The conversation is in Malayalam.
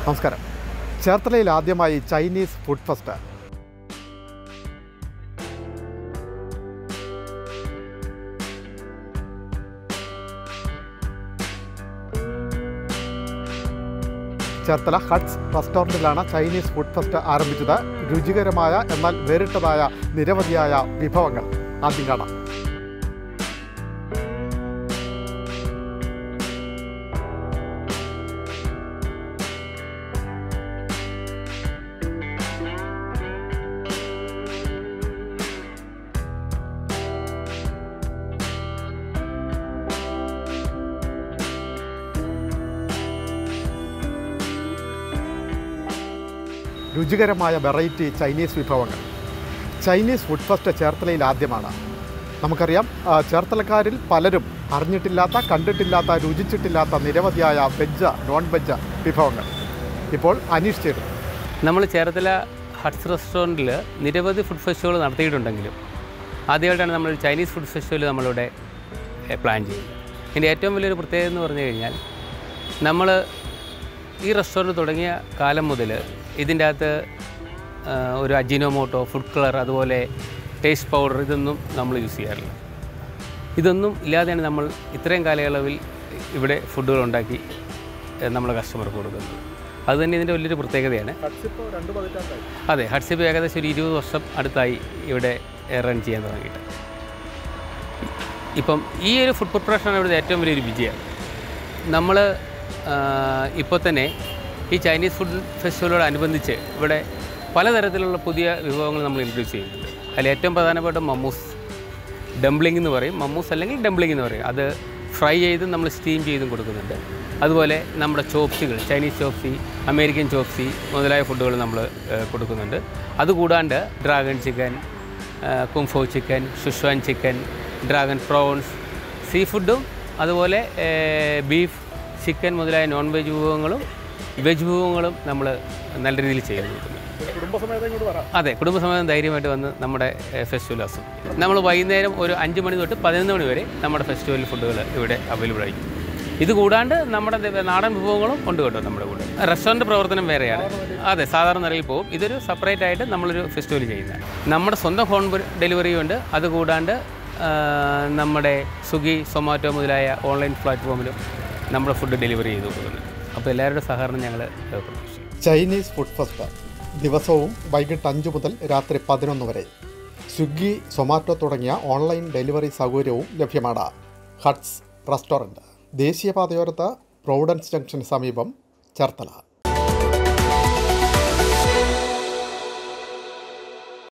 നമസ്കാരം ചേർത്തലയിൽ ആദ്യമായി Chinese food fest Cherthala Huts റെസ്റ്റോറൻറ്റിലാണ് ചൈനീസ് ഫുഡ് ഫെസ്റ്റ് ആരംഭിച്ചത് രുചികരമായ എന്നാൽ വേറിട്ടതായ നിരവധിയായ വിഭവങ്ങൾ ആദ്യം കാണാം രുചികരമായ വെറൈറ്റി ചൈനീസ് വിഭവങ്ങൾ ചൈനീസ് ഫുഡ് ഫെസ്റ്റ് ചേർത്തലയിൽ ആദ്യമാണ് നമുക്കറിയാം ആ, ചേർത്തലക്കാരിൽ പലരും അറിഞ്ഞിട്ടില്ലാത്ത കണ്ടിട്ടില്ലാത്ത രുചിച്ചിട്ടില്ലാത്ത നിരവധിയായ വെജ് നോൺ വെജ് വിഭവങ്ങൾ ഇപ്പോൾ അനീഷ് ചെയ്തു നമ്മൾ ചേർത്തല ഹട്ട്സ് റെസ്റ്റോറൻറ്റിൽ നിരവധി ഫുഡ് ഫെസ്റ്റിവൽ നടത്തിയിട്ടുണ്ടെങ്കിലും ആദ്യമായിട്ടാണ് നമ്മൾ ചൈനീസ് ഫുഡ് ഫെസ്റ്റിവൽ നമ്മളിവിടെ എ, പ്ലാൻ ചെയ്യുന്നത് ഇതിൻ്റെ ഏറ്റവും വലിയൊരു പ്രത്യേകത എന്ന് പറഞ്ഞു കഴിഞ്ഞാൽ നമ്മൾ ഈ റെസ്റ്റോറൻറ്റ് തുടങ്ങിയ കാലം മുതൽ ഇതിൻ്റെ അകത്ത് ആ, ഒരു അജിനോമോട്ടോ ഫുഡ് കളർ അതുപോലെ ടേസ്റ്റ് പൗഡർ ഇതൊന്നും നമ്മൾ യൂസ് ചെയ്യാറില്ല ഇതൊന്നും ഇല്ലാതെയാണ് നമ്മൾ ഇത്രയും കാലയളവിൽ ഇവിടെ ഫുഡുകൾ ഉണ്ടാക്കി ഏ, നമ്മുടെ കസ്റ്റമർക്ക് കൊടുക്കുന്നത് അതുതന്നെ ഇതിൻ്റെ വലിയൊരു പ്രത്യേകതയാണ് അതെ ഹട്ട്സിപ്പ് ഏകദേശം ഒരു ഇരുപത് വർഷം അടുത്തായി ഇവിടെ റൺ ചെയ്യാൻ തുടങ്ങിയിട്ട് ഇപ്പം ഈ ഒരു ഫുഡ് പ്രിപ്പറേഷനാണ് ഇവിടുത്തെ ഏറ്റവും വലിയൊരു വിജയം നമ്മൾ ഇപ്പോൾ തന്നെ ഈ ചൈനീസ് ഫുഡ് ഫെസ്റ്റിവലോടനുബന്ധിച്ച് ഇവിടെ പലതരത്തിലുള്ള പുതിയ വിഭവങ്ങൾ നമ്മൾ ഇൻട്രൊഡ്യൂസ് ചെയ്യുന്നുണ്ട് അതിൽ ഏറ്റവും പ്രധാനപ്പെട്ട മമ്മൂസ് ഡംപ്ലിംഗ് എന്ന് പറയും മമ്മൂസ് അല്ലെങ്കിൽ ഡംപ്ലിംഗ് എന്ന് പറയും അത് ഫ്രൈ ചെയ്തും നമ്മൾ സ്റ്റീം ചെയ്തും കൊടുക്കുന്നുണ്ട് അതുപോലെ നമ്മുടെ ചോപ്സികൾ ചൈനീസ് ചോപ്സി അമേരിക്കൻ ചോപ്സി മുതലായ ഫുഡുകൾ നമ്മൾ കൊടുക്കുന്നുണ്ട് അതുകൂടാണ്ട് dragon chicken kung pao chicken Szechuan chicken dragon prawns sea ഫുഡും അതുപോലെ ബീഫ് ചിക്കൻ മുതലായ നോൺ വെജ് വിഭവങ്ങളും വെജ് വിഭവങ്ങളും നമ്മൾ നല്ല രീതിയിൽ ചെയ്യുന്നുണ്ട് അതെ കുടുംബസമേതം ധൈര്യമായിട്ട് വന്ന് നമ്മുടെ ഫെസ്റ്റിവൽ ആസും നമ്മൾ വൈകുന്നേരം ഒരു അഞ്ച് മണി തൊട്ട് പതിനൊന്ന് മണി വരെ നമ്മുടെ ഫെസ്റ്റിവൽ ഫുഡുകൾ ഇവിടെ അവൈലബിൾ ആയിരിക്കും ഇത് കൂടാണ്ട് നമ്മുടെ ദ- നാടൻ വിഭവങ്ങളും ഉണ്ട് കേട്ടോ നമ്മുടെ കൂടെ റെസ്റ്റോറൻറ്റ് പ്രവർത്തനം വേറെയാണ് അതെ സാധാരണ നിലയിൽ പോകും ഇതൊരു സെപ്പറേറ്റ് ആയിട്ട് നമ്മളൊരു ഫെസ്റ്റിവൽ ചെയ്യുന്നതാണ് നമ്മുടെ സ്വന്തം ഹോം ഡെലിവറിയും ഉണ്ട് അത് കൂടാണ്ട് ആ, നമ്മുടെ സ്വിഗ്ഗി സൊമാറ്റോ മുതലായ ഓൺലൈൻ പ്ലാറ്റ്ഫോമിലും നമ്മുടെ ഫുഡ് ഡെലിവറി ചെയ്ത് കൊടുക്കുന്നുണ്ട് അപ്പോൾ എല്ലാവരുടെ സഹകരണം ഞങ്ങൾ പ്രതീക്ഷിക്കും ചൈനീസ് ഫുഡ് ഫെസ്റ്റ് ദിവസവും വൈകിട്ട് അഞ്ച് മുതൽ രാത്രി പതിനൊന്ന് വരെ സ്വിഗ്ഗി സൊമാറ്റോ തുടങ്ങിയ ഓൺലൈൻ ഡെലിവറി സൗകര്യവും ലഭ്യമാണ് ഹട്ട്സ് റെസ്റ്റോറൻറ്റ് ദേശീയപാതയോരത്ത് പ്രൊവിഡൻസ് ജംഗ്ഷന് സമീപം ചേർത്തല